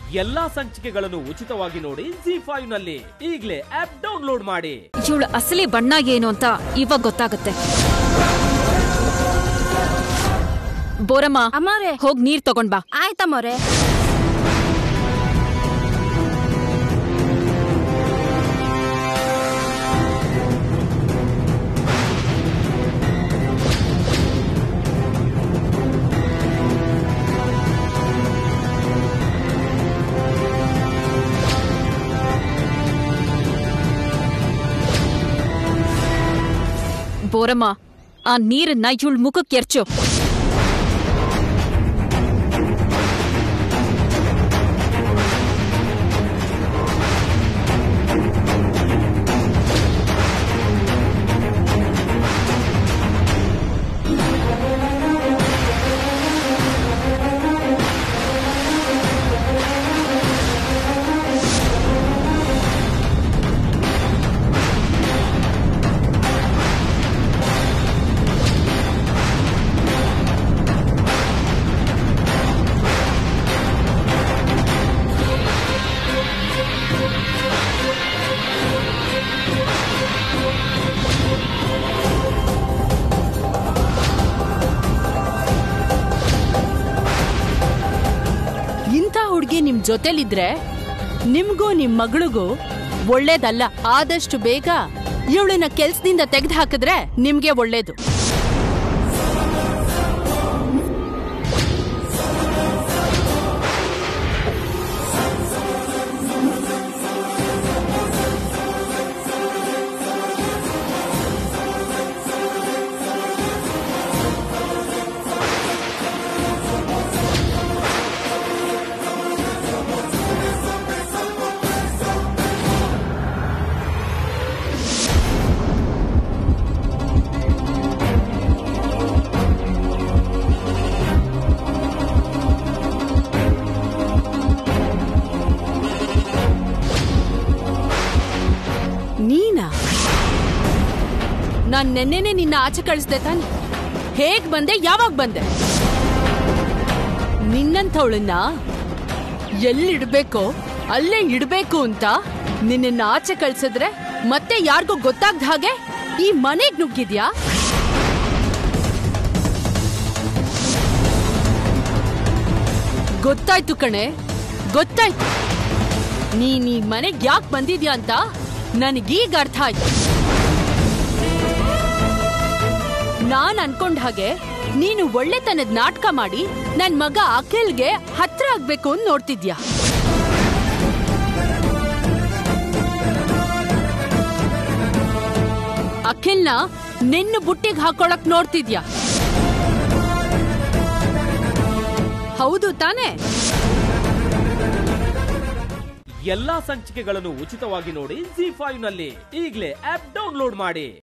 ಎಲ್ಲಾ ಸಂಚಿಕೆಗಳನ್ನು ಉಚಿತವಾಗಿ ನೋಡಿ ಜಿ ಫೈವ್ ನಲ್ಲಿ ಈಗಲೇ ಆಪ್ ಡೌನ್ಲೋಡ್ ಮಾಡಿ ಇವಳ ಅಸಲಿ ಬಣ್ಣ ಏನು ಅಂತ ಇವಾಗ ಗೊತ್ತಾಗತ್ತೆ ಬೋರಮ್ಮ ಅಮ್ಮವ್ರೆ ಹೋಗ್ ನೀರ್ ತಗೊಂಡ್ ಬಾ ಆಯ್ತಮ್ಮವ್ರೆ ಬೋರಮ್ಮ ಆ ನೀರನ್ನ ಇವಳ ಮುಖಕ್ಕೆ ಎರ್ಚು ಇಂಥ ಹುಡ್ಗಿ ನಿಮ್ ಜೊತೆಲಿದ್ರೆ ನಿಮ್ಗೂ ನಿಮ್ ಮಗಳಿಗೂ ಒಳ್ಳೇದಲ್ಲ ಆದಷ್ಟು ಬೇಗ ಇವಳನ್ನ ಕೆಲ್ಸದಿಂದ ತೆಗೆದು ಹಾಕಿದ್ರೆ ನಿಮ್ಗೆ ಒಳ್ಳೇದು ನೀನಾ ನಾನ್ ನೆನ್ನೆನೆ ನಿನ್ನ ಆಚೆ ಕಳಿಸ್ದೆ ತಾನೆ ಹೇಗ್ ಬಂದೆ ಯಾವಾಗ ಬಂದೆ ನಿನ್ನಂಥವಳನ್ನ ಎಲ್ಲಿಡ್ಬೇಕೋ ಅಲ್ಲೇ ಇಡ್ಬೇಕು ಅಂತ ನಿನ್ನ ಆಚೆ ಕಳ್ಸಿದ್ರೆ ಮತ್ತೆ ಯಾರಿಗೂ ಗೊತ್ತಾಗ್ದ ಹಾಗೆ ಈ ಮನೆಗ್ ನುಗ್ಗಿದ್ಯಾ ಗೊತ್ತಾಯ್ತು ಕಣೆ ಗೊತ್ತಾಯ್ತು ನೀನ್ ಈ ಮನೆಗ್ ಯಾಕೆ ಬಂದಿದ್ಯಾ ಅಂತ ನನಗೀಗ ಅರ್ಥ ಆಯ್ತು ನಾನ್ ಅನ್ಕೊಂಡ್ ಹಾಗೆ ನೀನು ಒಳ್ಳೆತನದ ನಾಟಕ ಮಾಡಿ ನನ್ ಮಗ ಅಖಿಲ್ಗೆ ಹತ್ರ ಆಗ್ಬೇಕು ಅಂತ ನೋಡ್ತಿದ್ಯಾ ಅಖಿಲ್ನ ನಿನ್ನ ಬುಟ್ಟಿಗೆ ಹಾಕೊಳಕ್ ನೋಡ್ತಿದ್ಯಾ ಹೌದು ತಾನೇ ಎಲ್ಲಾ ಸಂಚಿಕೆಗಳನ್ನು ಉಚಿತವಾಗಿ ನೋಡಿ ಜಿ ಫೈವ್ ನಲ್ಲಿ ಈಗಲೇ ಆಪ್ ಡೌನ್ಲೋಡ್ ಮಾಡಿ